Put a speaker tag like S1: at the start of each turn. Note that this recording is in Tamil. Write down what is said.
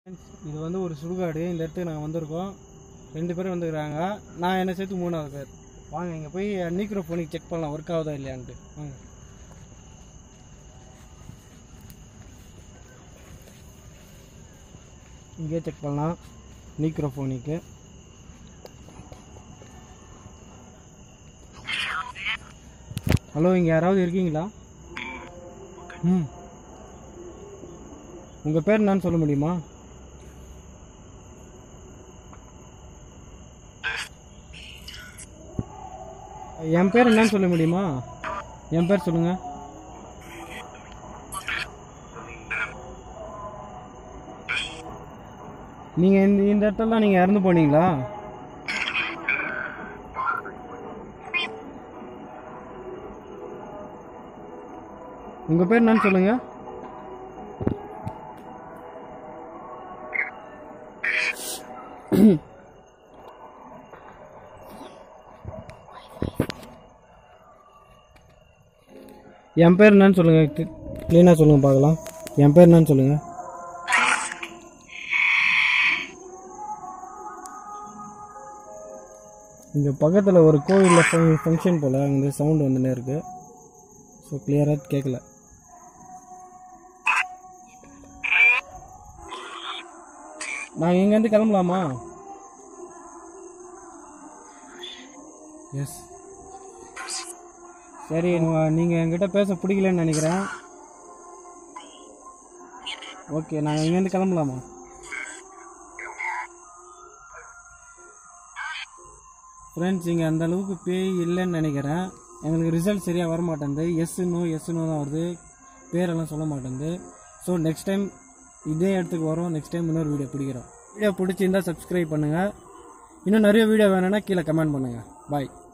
S1: இது வந்து ஒரு சுடுகாடு இந்த இடத்துக்கு நாங்கள் வந்திருக்கோம் ரெண்டு பேரும் வந்துருக்காங்க நான் என்னை சேர்த்து மூணாவது பேர் வாங்க இங்கே போய் நீக்கிற ஃபோனுக்கு செக் பண்ணலாம் ஒர்க் ஆகுதா இல்லையான்ட்டு வாங்க இங்கேயே செக் பண்ணலாம் நீக்கிற ஃபோனிக்கு ஹலோ இங்கே யாராவது இருக்கீங்களா ம் உங்கள் பேர் என்னன்னு சொல்ல முடியுமா என் பேர் என்னன்னு சொல்ல முடியுமா என் பேர் சொல்லுங்க நீங்க இந்த இந்த இடத்துலலாம் நீங்க இறந்து போனீங்களா உங்க பேர் என்னன்னு சொல்லுங்க என் பேர் என்னன்னு சொல்லுங்க க்ளீனாக சொல்லுங்க பார்க்கலாம் என் பேர் என்னன்னு சொல்லுங்க இங்கே பக்கத்தில் ஒரு கோவிலில் ஃபங்க்ஷன் போல் அங்கே சவுண்டு வந்துனே இருக்கு ஸோ கிளியராக கேட்கல நாங்கள் இங்கேருந்து கிளம்பலாமா எஸ் சரி நீங்கள் என்கிட்ட பேச பிடிக்கலன்னு நினைக்கிறேன் ஓகே நாங்கள் இங்கேருந்து கிளம்பலாமா ஃப்ரெண்ட்ஸ் இங்கே அந்த அளவுக்கு பேய் இல்லைன்னு நினைக்கிறேன் எங்களுக்கு ரிசல்ட் சரியாக வர மாட்டேங்குது எஸ் நோ எஸ் நோ தான் வருது பேரெல்லாம் சொல்ல மாட்டேங்குது ஸோ நெக்ஸ்ட் டைம் இதே இடத்துக்கு வரோம் நெக்ஸ்ட் டைம் இன்னொரு வீடியோ பிடிக்கிறோம் வீடியோ பிடிச்சிருந்தா சப்ஸ்கிரைப் பண்ணுங்கள் இன்னும் நிறைய வீடியோ வேணும்னா கீழே கமெண்ட் பண்ணுங்கள் பாய்